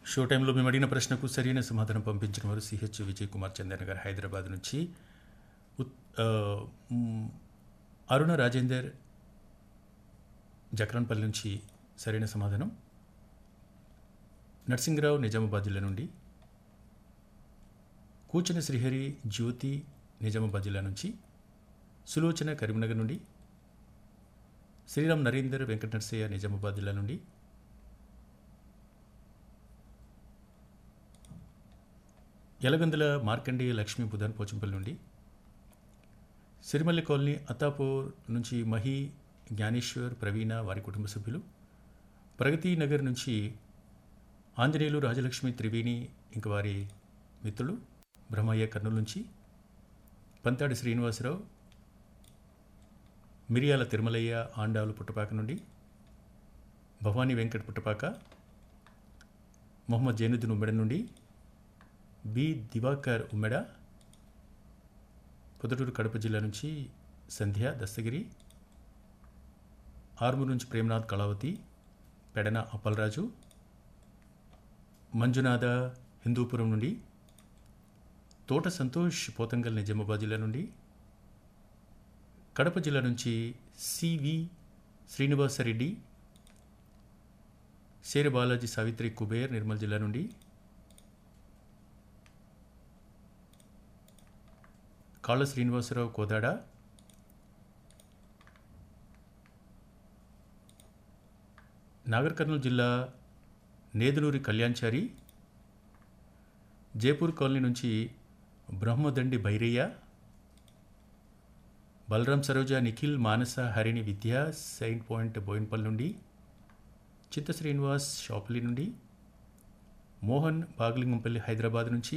show టైంలో మేము అడిగిన ప్రశ్నకు సరైన సమాధానం పంపించిన వారు సిహెచ్ విజయ్ కుమార్ చందన్ గారు హైదరాబాద్ నుంచి ఉత్- ఆ, మ్, అరుణ రాజేందర్ జక్రాన్పల్లి నుంచి సరైన సమాధానం నర్సింగరావు నిజామాబాద్ జిల్లా నుండి కూచిన శ్రీహరి జ్యోతి నిజామాబాద్ జిల్లా నుంచి సులోచన కరీంనగర్ నుండి శ్రీరామ్ నరేందర్ వెంకట నరసయ్య నిజామాబాద్ జిల్లా నుండి యలగందుల మార్కండేయ లక్ష్మీ బుధన్ పోచంపల్లి నుండి సిరిమల్లి కాలనీ అత్తాపూర్ నుంచి మహి జ్ఞానేశ్వర్ ప్రవీణ వారి కుటుంబ సభ్యులు ప్రగతి నగర్ నుంచి ఆంజనేయులు రాజలక్ష్మి త్రివేణి ఇంక వారి మిత్రులు బ్రహ్మయ్య కర్నూలు నుంచి పంతాడి శ్రీనివాసరావు మిరియాల తిరుమలయ్య ఆండాలు పుట్టపాక నుండి భవానీ వెంకట్ పుట్టపాక మొహమ్మద్ జైనుద్దీన్ ఉమ్మెడ నుండి బి దివాకర్ ఉమ్మెడ పొదటూరు కడప జిల్లా నుంచి సంధ్య దస్తగిరి ఆర్మూరు నుంచి ప్రేమనాథ్ కళావతి పెడన అప్పలరాజు మంజునాథ హిందూపురం నుండి తోట సంతోష్ పోతంగల్ నిజామాబాద్ జిల్లా నుండి కడప జిల్లా నుంచి సివి శ్రీనివాసరెడ్డి శేర బాలాజీ సావిత్రి కుబేర్ నిర్మల్ జిల్లా నుండి కాళ్ళ శ్రీనివాసరావు కోదాడ నాగర్ కర్నూలు జిల్లా నేదునూరి కళ్యాణ్చారి జైపూర్ కాలనీ నుంచి బ్రహ్మదండి భైరయ్య బలరాం సరోజ నిఖిల్ మానస హరిణి విద్య సెయింట్ పాయింట్ బోయిన్పల్ నుండి చిత్త శ్రీనివాస్ షాపులి నుండి మోహన్ బాగలింగంపల్లి హైదరాబాద్ నుంచి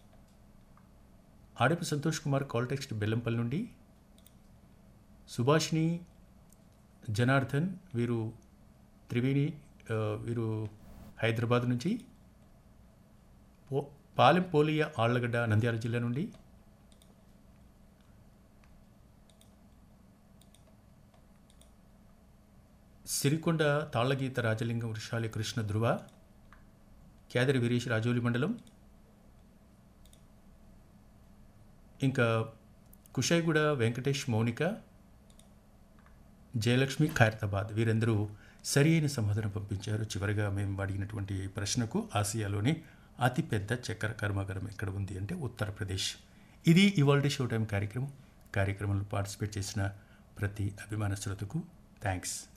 ఆడపు సంతోష్ కుమార్ కాల్టెక్స్ట్ బెల్లంపల్లి నుండి సుభాష్ని జనార్దన్ వీరు త్రివేణి ఆ, వీరు హైదరాబాద్ నుంచి పో పాలెం పోలియ ఆళ్లగడ్డ నంద్యాల జిల్లా నుండి సిరికొండ తాళ్లగీత రాజలింగం వృషాలి కృష్ణ ధృవ కేదరి వీరేష్ రాజోలి మండలం ఇంకా కుషాయిగూడ వెంకటేష్ మౌనిక జయలక్ష్మి ఖైరతాబాద్ వీరందరూ సరి అయిన సమాధానం పంపించారు చివరిగా మేము అడిగినటువంటి ప్రశ్నకు ఆసియాలోని అతిపెద్ద చక్కెర కర్మాగారం ఎక్కడ ఉంది అంటే ఉత్తరప్రదేశ్ ఇది ఇవాల్టి షో టైం కార్యక్రమం కార్యక్రమంలో పార్టిసిపేట్ చేసిన ప్రతి అభిమాన శ్రోతకు థ్యాంక్స్